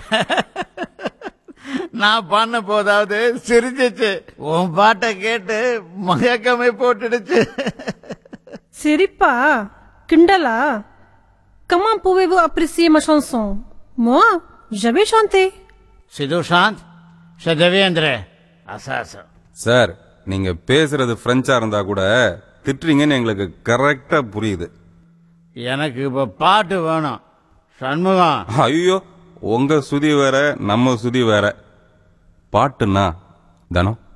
நான் பண்ண போதாவது சிரிச்சிச்சு உன் பாட்டை கேட்டு மயக்கமே போட்டுடுச்சு சிரிப்பா கிண்டலா Comment pouvez-vous apprécier ma chanson Moi, j'avais chanté. சிதுஷாந்த் சதவேந்திர அசாசம் சார் நீங்க பேசுறது பிரெஞ்சா இருந்தா கூட திட்டுறீங்கன்னு எங்களுக்கு கரெக்டா புரியுது எனக்கு இப்ப பாட்டு வேணும் சண்முகம் ஐயோ உங்க சுதி வேற நம்ம சுதி வேற பாட்டுன்னா தனம்